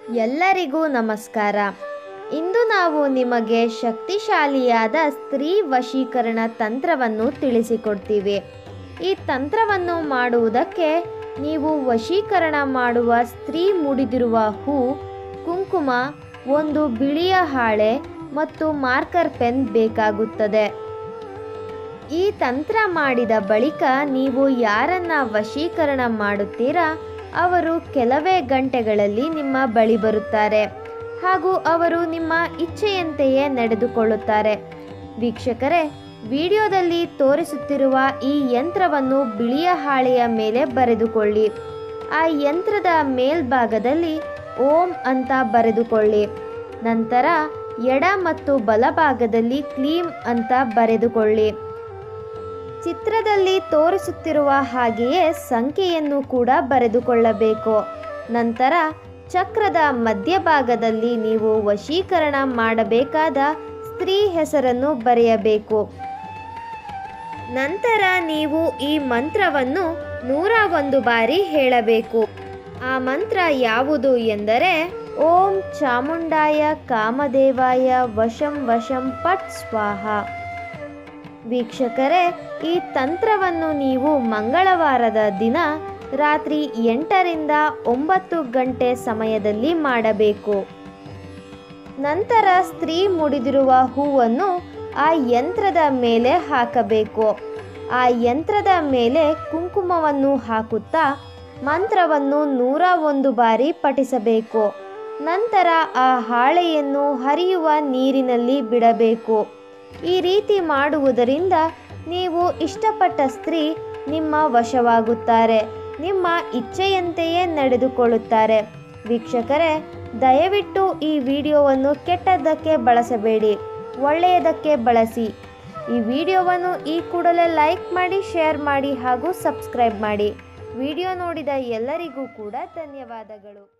ಎಲ್ಲರಿಗೂ ನಮಸ್ಕಾರ ಇಂದು ನಾವು ನಿಮಗೆ ಶಕ್ತಿಶಾಲಿಯಾದ ಸ್ತ್ರೀ ವಶೀಕರಣ ತಂತ್ರವನ್ನು ತಿಳಿಸಿಕೊಡ್ತೀವಿ ಈ ತಂತ್ರವನ್ನು ಮಾಡುವುದಕ್ಕೆ ನೀವು ವಶೀಕರಣ ಮಾಡುವ ಸ್ತ್ರೀ ಮುಡಿದಿರುವ ಹೂ ಕುಂಕುಮ ಒಂದು ಬಿಳಿಯ ಹಾಳೆ ಮತ್ತು ಮಾರ್ಕರ್ ಪೆನ್ ಬೇಕಾಗುತ್ತದೆ ಈ ತಂತ್ರ ಮಾಡಿದ ಬಳಿಕ ನೀವು ಯಾರನ್ನ ವಶೀಕರಣ ಮಾಡುತ್ತೀರಾ ಅವರು ಕೆಲವೇ ಗಂಟೆಗಳಲ್ಲಿ ನಿಮ್ಮ ಬಳಿ ಬರುತ್ತಾರೆ ಹಾಗೂ ಅವರು ನಿಮ್ಮ ಇಚ್ಛೆಯಂತೆಯೇ ನಡೆದುಕೊಳ್ಳುತ್ತಾರೆ ವೀಕ್ಷಕರೇ ವಿಡಿಯೋದಲ್ಲಿ ತೋರಿಸುತ್ತಿರುವ ಈ ಯಂತ್ರವನ್ನು ಬಿಳಿಯ ಹಾಳೆಯ ಮೇಲೆ ಬರೆದುಕೊಳ್ಳಿ ಆ ಯಂತ್ರದ ಮೇಲ್ಭಾಗದಲ್ಲಿ ಓಂ ಅಂತ ಬರೆದುಕೊಳ್ಳಿ ನಂತರ ಎಡ ಮತ್ತು ಬಲಭಾಗದಲ್ಲಿ ಕ್ಲೀಂ ಅಂತ ಬರೆದುಕೊಳ್ಳಿ ಚಿತ್ರದಲ್ಲಿ ತೋರಿಸುತ್ತಿರುವ ಹಾಗೆಯೇ ಸಂಖ್ಯೆಯನ್ನು ಕೂಡ ಬರೆದುಕೊಳ್ಳಬೇಕು ನಂತರ ಚಕ್ರದ ಮಧ್ಯಭಾಗದಲ್ಲಿ ನೀವು ವಶೀಕರಣ ಮಾಡಬೇಕಾದ ಸ್ತ್ರೀ ಹೆಸರನ್ನು ಬರೆಯಬೇಕು ನಂತರ ನೀವು ಈ ಮಂತ್ರವನ್ನು ನೂರ ಒಂದು ಬಾರಿ ಹೇಳಬೇಕು ಆ ಮಂತ್ರ ಯಾವುದು ಎಂದರೆ ಓಂ ಚಾಮುಂಡಾಯ ಕಾಮದೇವಾಯ ವಶಂ ವಶಂ ಪಟ್ ಸ್ವಾಹ ವೀಕ್ಷಕರೇ ಈ ತಂತ್ರವನ್ನು ನೀವು ಮಂಗಳವಾರದ ದಿನ ರಾತ್ರಿ ಎಂಟರಿಂದ ಒಂಬತ್ತು ಗಂಟೆ ಸಮಯದಲ್ಲಿ ಮಾಡಬೇಕು ನಂತರ ಸ್ತ್ರೀ ಮುಡಿದಿರುವ ಹೂವನ್ನು ಆ ಯಂತ್ರದ ಮೇಲೆ ಹಾಕಬೇಕು ಆ ಯಂತ್ರದ ಮೇಲೆ ಕುಂಕುಮವನ್ನು ಹಾಕುತ್ತಾ ಮಂತ್ರವನ್ನು ನೂರ ಒಂದು ಬಾರಿ ಪಠಿಸಬೇಕು ನಂತರ ಆ ಹಾಳೆಯನ್ನು ಹರಿಯುವ ನೀರಿನಲ್ಲಿ ಬಿಡಬೇಕು ಈ ರೀತಿ ಮಾಡುವುದರಿಂದ ನೀವು ಇಷ್ಟಪಟ್ಟ ಸ್ತ್ರೀ ನಿಮ್ಮ ವಶವಾಗುತ್ತಾರೆ ನಿಮ್ಮ ಇಚ್ಛೆಯಂತೆಯೇ ನಡೆದುಕೊಳ್ಳುತ್ತಾರೆ ವೀಕ್ಷಕರೇ ದಯವಿಟ್ಟು ಈ ವಿಡಿಯೋವನ್ನು ಕೆಟ್ಟದ್ದಕ್ಕೆ ಬಳಸಬೇಡಿ ಒಳ್ಳೆಯದಕ್ಕೆ ಬಳಸಿ ಈ ವಿಡಿಯೋವನ್ನು ಈ ಕೂಡಲೇ ಲೈಕ್ ಮಾಡಿ ಶೇರ್ ಮಾಡಿ ಹಾಗೂ ಸಬ್ಸ್ಕ್ರೈಬ್ ಮಾಡಿ ವಿಡಿಯೋ ನೋಡಿದ ಎಲ್ಲರಿಗೂ ಕೂಡ ಧನ್ಯವಾದಗಳು